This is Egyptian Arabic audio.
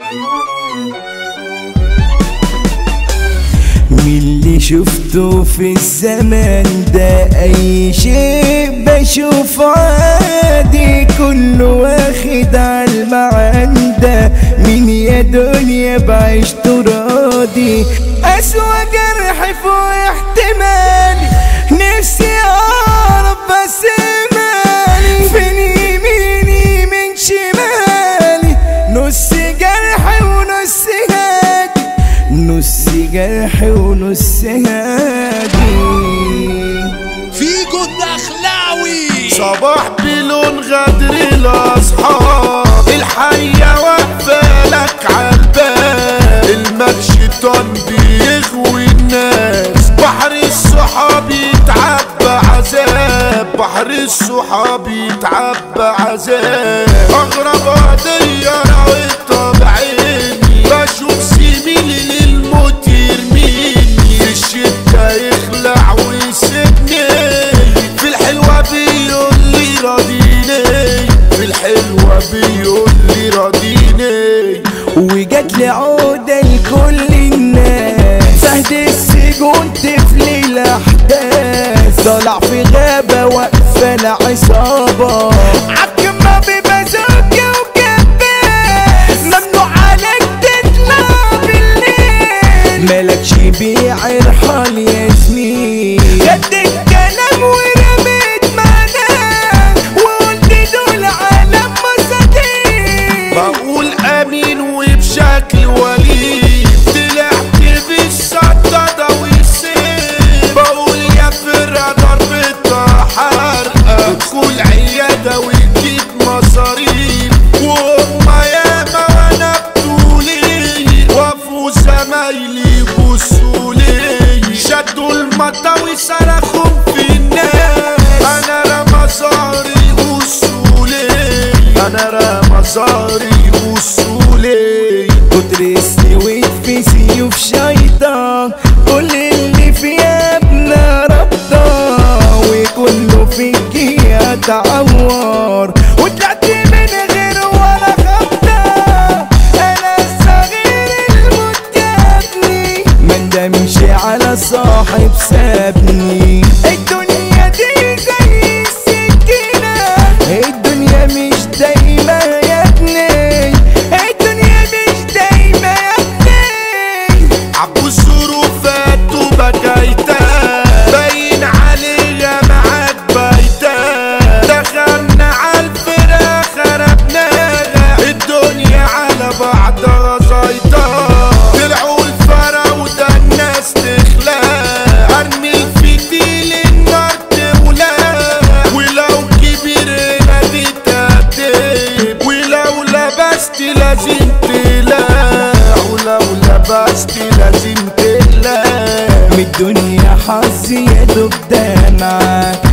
من اللي شفته في الزمان ده اي شيء بشوفه عادي كله واخد على المعنده مين يا دنيا بعيش راضي اسوأ جرح فوق احتمالي نفسي اعرف بس مالي فين يميني من شمالي نص جرح ونص هادي نص جرح ونص هادي فيجو الدخلاوي صباح بلون غدر الاصحاب الحية واقفة لك عالباب المكشطان بيغوي الناس بحر الصحاب يتعبى عذاب بحر الصحاب يتعبى عذاب اغرب قضية راويتها بعيني بشوف زميلي للموت يرميني في الشدة يخلع ويسيبني في الحلوة بيقول لي راضيني في الحلوة بيقول لي راضيني وجات لي عودة لكل الناس فهد السجون طفل الأحداث طلع في غابة واقفة العصابة عكمة ببازوكا وكباس ممنوع عليك تطلع بالليل مالكش بيع ارحل يا زميل خدت الكلام ورميت معناه وقلت دول عالم مساكين بقول امين وبشكل وليد طلعت بالصدادة والسيف بقول يا فرقة ضربتها حرقة ادخل عيادة وتجيب مصاريف وهما ياما وانا بطولي وقفوا زمايلي يبصولي شدوا المطاوي صرخوا في الناس انا رمزاري وصولي انا رمزاري وصولي كتر السويد في سيوف شيطان كل اللي فيها ابن ربطة وكله فيك يتعور وطلعت من غير ولا خبطة انا الصغير المتجابني ما ندمش على صاحب سابني الدنيا دي زي السكينة الدنيا مش دايما يا ابني الدنيا مش دايما يا ابني عبو الظروفات وبكيتا باين عليا معاك بايتا دخلنا عالفرقة خربناها الدنيا على بعضها زيطة طلعوا الفراودة الناس تخلع ارمي الفتيل النار تولع ولو كبرنا تتأدب ولو لبست لازم تقلع ولو لبست لازم تقلع من الدنيا حظي يا دوب ده معاك